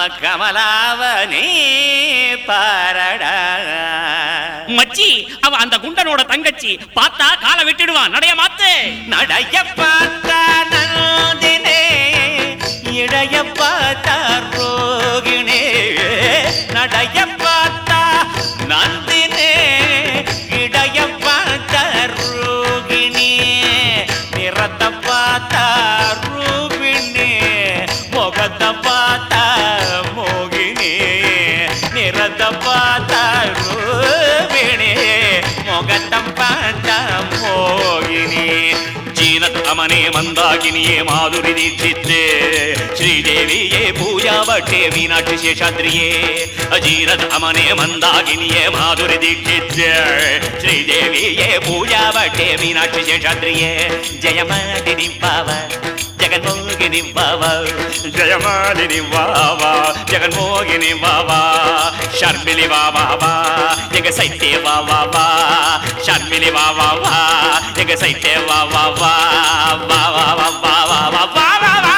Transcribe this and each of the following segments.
நம்ம கமலாவனே பாரடா மச்சி அவ அந்த குண்டனோட தங்கச்சி பார்த்தா காலை விட்டுடுவான் நடைய மாத்து நடைய பார்த்தா நந்தினே இடைய பார்த்தா ரோகிணே நடைய பார்த்தா நந்தினே இடைய பார்த்தா ரோகிணி நிறத்தை பார்த்தா ரூபிணி முகத்தை பார்த்தா மோகினி நிறத்தை பார்த்தா ரூபிணி முகத்தை பார்த்தா மோகினி ஜீனத்தமனே மந்தாகினியே மாதுரி தீட்சித்தே ஸ்ரீதேவியே பூஜாவட்டே மீனாட்சி சேஷாத்ரியே ஜீனத்தமனே மந்தாகினியே மாதுரி தீட்சித்தே ஸ்ரீதேவியே பூஜாவட்டே மீனாட்சி சேஷாத்ரியே ஜெயமாதினி பாவ జగన్మోగిని బావా జయమాలిని బావా జగన్మోగిని బావా షర్మిలి బావా వా ఎగ సైతే బావా వా షర్మిలి బావా వా ఎగ సైతే బావా వా బావా వా బావా వా బావా వా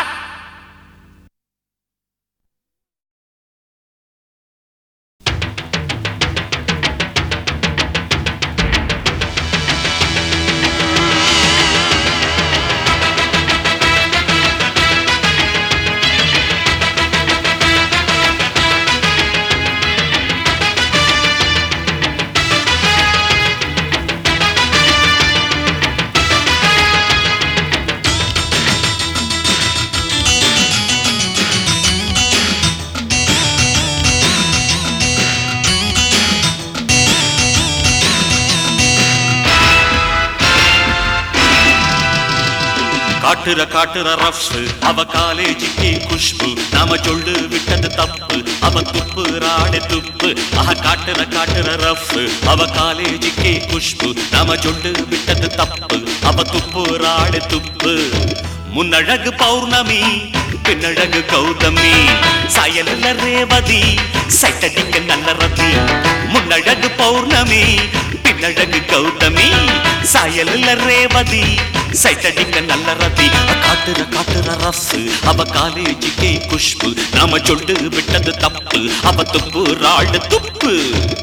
காட்டுற காட்டுற ரஃப் அவ காலேஜுக்கு குஷ்பு நாம சொல்லு விட்டது தப்பு அவ துப்பு ராடு துப்பு ஆஹா காட்டுற காட்டுற ரஃப் அவ காலேஜுக்கு குஷ்பு நாம சொல்லு விட்டது தப்பு அவ துப்பு ராடு துப்பு முன்னழகு பௌர்ணமி பின்னழகு கௌதமி சாயலில் ரேவதி சைட்டடிக்க நல்ல ரதி முன்னழகு பௌர்ணமி பின்னழகு கௌதமி சாயலில் ரேவதி சைட்டடிக்க நல்ல ரதி காட்டுற காட்டுற ரஃப் அவ காலேஜுக்கே குஷ்பு நாம சொல்லு விட்டது தப்பு அவ துப்பு ராடு துப்பு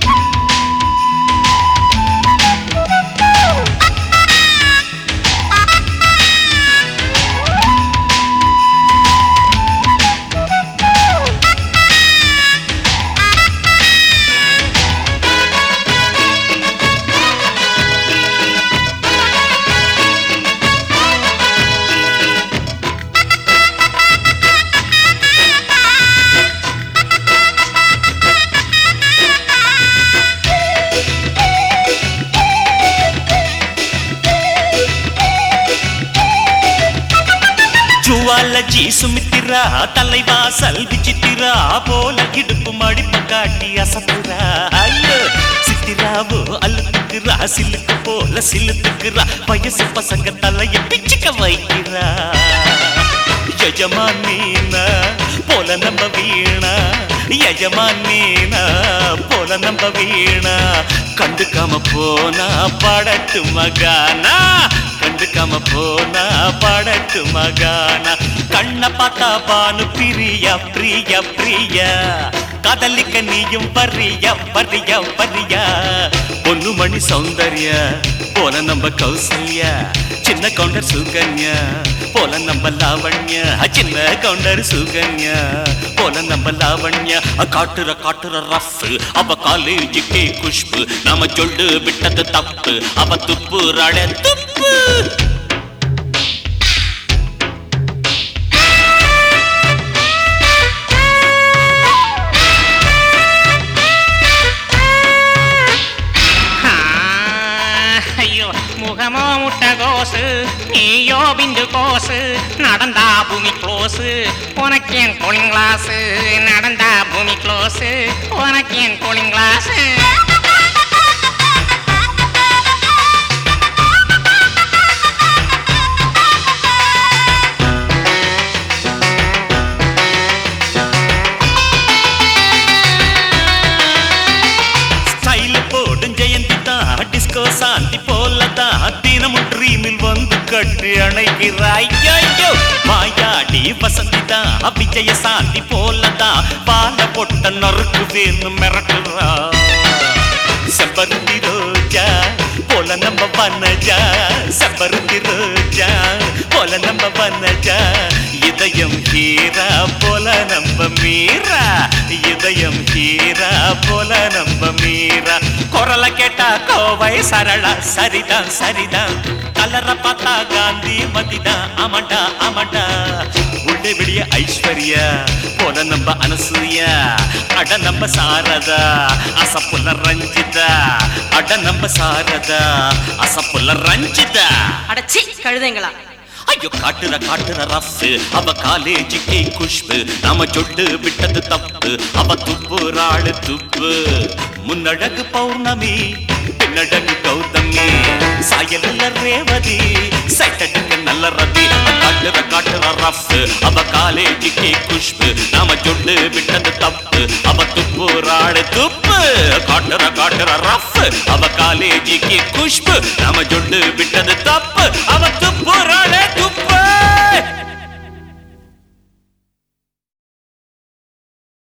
ஜுவாலஜி சுமித்திரா தலைவாசல் விசித்திரா போல இடுப்பு மடிப்பு காட்டி அசத்துறா ஐயோ சித்திராவோ அழுத்துக்குறா சிலுக்கு போல சிலுத்துக்குறா வயசு பசங்க தலைய பிச்சுக்க வைக்கிறா யஜமானீனா போல நம்ம வீணா யஜமானீனா போல நம்ம வீணா கண்டுக்காம போனா படட்டு மகானா கண்டுக்காம போனா படட்டு மகானா கண்ண பார்த்தா பானு பிரியா பிரியா பிரியா காதலிக்க நீயும் பரியா பரியா பரியா பொண்ணு மணி சௌந்தர்ய போல நம்ம கௌசல்யா சின்ன கவுண்டர் சுகன்யா போல நம்ம லாவண்யா சின்ன கவுண்டர் சுகன்யா போல நம்ம லாவண்யா காட்டுற காட்டுற ரஃப் அவ காலேஜுக்கே குஷ்பு நாம சொல்லு விட்டது தப்பு அவ துப்பு ரட துப்பு ஆ, ஐயோ முகமோ முட்டை கோசு நீயோ பிந்து கோசு நடந்தா பூமி க்ளோஸு உனக்கு என் கூலிங் கிளாஸு நடந்தா பூமி க்ளோஸு உனக்கு என் கூலிங் கிளாஸு ஸ்டைல் போடும் ஜெயந்தி தான் டிஸ்கோ சாந்தி போல தான் தினமும் ட்ரீமில் வந்து கட்டி அணைக்கிறாய் ஐயோ மாயா அடி வசந்திதான் விஜய சாந்தி போலதான் பால பொட்ட நறுக்கு வேணும் மிரட்டுறா செம்பருத்தி ரோஜா போல நம்ம வனஜா செம்பருத்தி ரோஜா போல நம்ம வனஜா இதயம் ஹீரா போல நம்ம மீரா இதயம் ஹீரா போல நம்ம மீரா குரலை கேட்டா கோவை சரளா சரிதான் சரிதான் கலரை பார்த்தா காந்தி மதிதான் ஆமாண்டா ஆமாண்டா உள்ளே வெளிய ஐஸ்வர்யா போல நம்ம அனசூயா அட நம்ம சாரதா அசப்புல ரஞ்சிதா அட நம்ம சாரதா அசப்புல ரஞ்சிதா அடச்சி கழுதைங்களா ஐயோ காட்டுற காட்டுற ரஃப் அவ காலேஜுக்கு குஷ்பு நாம சொட்டு விட்டது தப்பு அவ துப்புறாளு துப்பு முன்னழகு பௌர்ணமி பின்னழகு கௌதமி சாயலில் ரேவதி சைட்டடுக்கு நல்ல ரவி காட்டுற காட்டுற ரஃப் அவ காலேஜுக்கு குஷ்பு நாம சொட்டு விட்டது தப்பு அவ துப்புறாளு துப்பு காட்டுற காட்டுற ரஃப் அவ காலேஜுக்கு குஷ்பு நாம சொட்டு விட்டது தப்பு அவ துப்புறாளு துப்பு